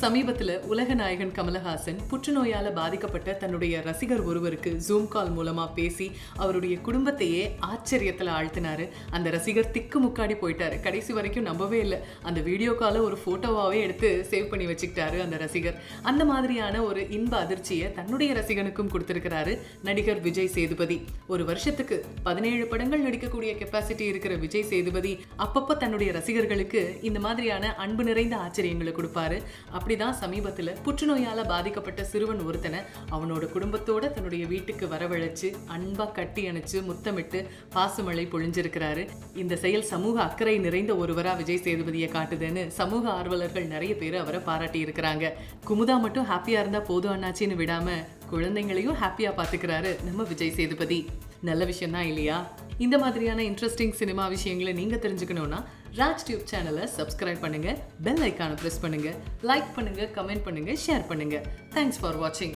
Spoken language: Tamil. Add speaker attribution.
Speaker 1: சமீபத்துல உலக நாயகன் கமலஹாசன் புற்றுநோயால பாதிக்கப்பட்ட தன்னுடைய ரசிகர் ஒருவருக்கு ஜூம் கால் மூலமா பேசி அவருடைய குடும்பத்தையே ஆச்சரியத்துல ஆழ்த்தினாரு அந்த ரசிகர் திக்கு முக்காடி போயிட்டாரு கடைசி வரைக்கும் நம்பவே இல்லை அந்த வீடியோ காலை ஒரு போட்டோவாவே எடுத்து சேவ் பண்ணி வச்சுக்கிட்டாரு அந்த ரசிகர் அந்த மாதிரியான ஒரு இன்ப அதிர்ச்சியை தன்னுடைய ரசிகனுக்கும் கொடுத்திருக்கிறாரு நடிகர் விஜய் சேதுபதி ஒரு வருஷத்துக்கு பதினேழு படங்கள் நடிக்கக்கூடிய கெப்பாசிட்டி இருக்கிற விஜய் சேதுபதி அப்பப்ப தன்னுடைய ரசிகர்களுக்கு இந்த மாதிரியான அன்பு நிறைந்த ஆச்சரியங்களை கொடுப்பாரு அப்படிதான் சமீபத்துல புற்றுநோயால பாதிக்கப்பட்ட சிறுவன் ஒருத்தனை அவனோட குடும்பத்தோட தன்னுடைய வீட்டுக்கு வரவழைச்சு அன்பா கட்டி அணைச்சு முத்தமிட்டு பாசுமழை பொழிஞ்சிருக்கிறாரு இந்த செயல் சமூக அக்கறை நிறைந்த ஒருவரா விஜய் சேதுபதியை காட்டுதுன்னு சமூக ஆர்வலர்கள் நிறைய பேர் அவரை பாராட்டி இருக்கிறாங்க குமுதா மட்டும் ஹாப்பியா இருந்தா போதும் அண்ணாச்சின்னு விடாம குழந்தைங்களையும் ஹாப்பியா பாத்துக்கிறாரு நம்ம விஜய் சேதுபதி நல்ல விஷயம் தான் இல்லையா இந்த மாதிரியான இன்ட்ரெஸ்டிங் சினிமா விஷயங்களை நீங்க தெரிஞ்சுக்கணும்னா ராஜ் டியூப் சேனலை சப்ஸ்கிரைப் பண்ணுங்க பெல் ஐக்கானை பிரஸ் பண்ணுங்க லைக் பண்ணுங்க கமெண்ட் பண்ணுங்க ஷேர் பண்ணுங்க தேங்க்ஸ் ஃபார் வாட்சிங்